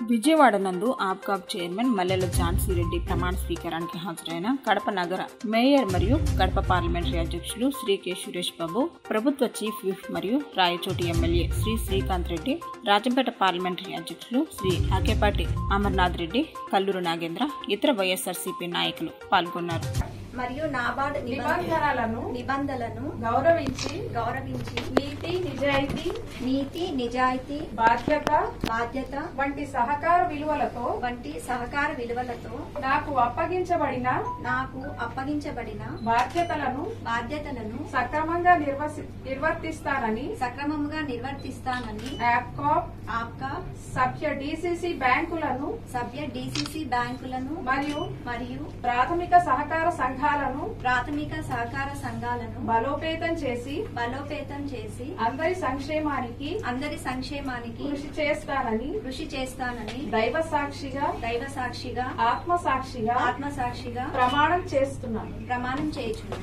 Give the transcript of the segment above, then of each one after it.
విజయవాడ నందు ఆప్కాబ్ చైర్మన్ మల్లెల ఝాన్సీ రెడ్డి ప్రమాణ స్వీకారానికి హాజరైన కడప నగర మేయర్ మరియు కడప పార్లమెంటరీ అధ్యక్షులు శ్రీ కె సురేష్ బాబు ప్రభుత్వ చీఫ్ విప్ మరియు రాయచోటి ఎమ్మెల్యే శ్రీ శ్రీకాంత్ రెడ్డి రాజంపేట పార్లమెంటరీ అధ్యక్షులు శ్రీ ఆకేపాటి అమర్నాథ్ రెడ్డి కల్లూరు నాగేంద్ర ఇతర వైఎస్ఆర్సీపీ నాయకులు పాల్గొన్నారు మరియు నాబార్డ్ నిబంధనలను నిబంధనలను గౌరవించి గౌరవించి నీతి నిజాయితీ నీతి నిజాయితీ బాధ్యత బాధ్యత వంటి సహకార విలువలతో వంటి సహకార విలువలతో నాకు అప్పగించబడిన నాకు అప్పగించబడిన బాధ్యతలను బాధ్యతలను సక్రమంగా నిర్వసి నిర్వర్తిస్తానని సక్రమముగా నిర్వర్తిస్తానని యాప్కాప్ ఆప్కా సభ్య డిసిసి బ్యాంకులను సభ్య డిసిసి బ్యాంకులను మరియు మరియు ప్రాథమిక సహకార సంఘాలను ప్రాథమిక సహకార సంఘాలను బలోపేతం చేసి బలోపేతం చేసి అందరి సంక్షేమానికి అందరి సంక్షేమానికి కృషి చేస్తానని కృషి చేస్తానని దైవ సాక్షిగా దైవ సాక్షిగా ఆత్మ సాక్షిగా ఆత్మ సాక్షిగా ప్రమాణం చేస్తున్నాను ప్రమాణం చేయుచున్నాను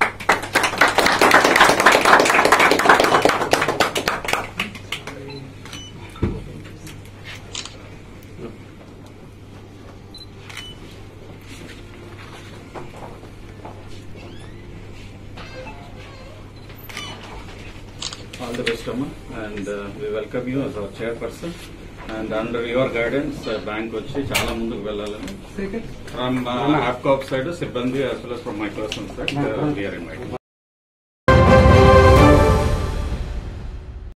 All the best, Amma, and uh, we welcome you as our chairperson. And under your guidance, uh, bank వచ్చి చాలా ముందుకు వెళ్ళాలని ఫ్రమ్ హ్యాప్కాప్ సైడ్ సిబ్బంది as well as from my personal side, uh, we are inviting.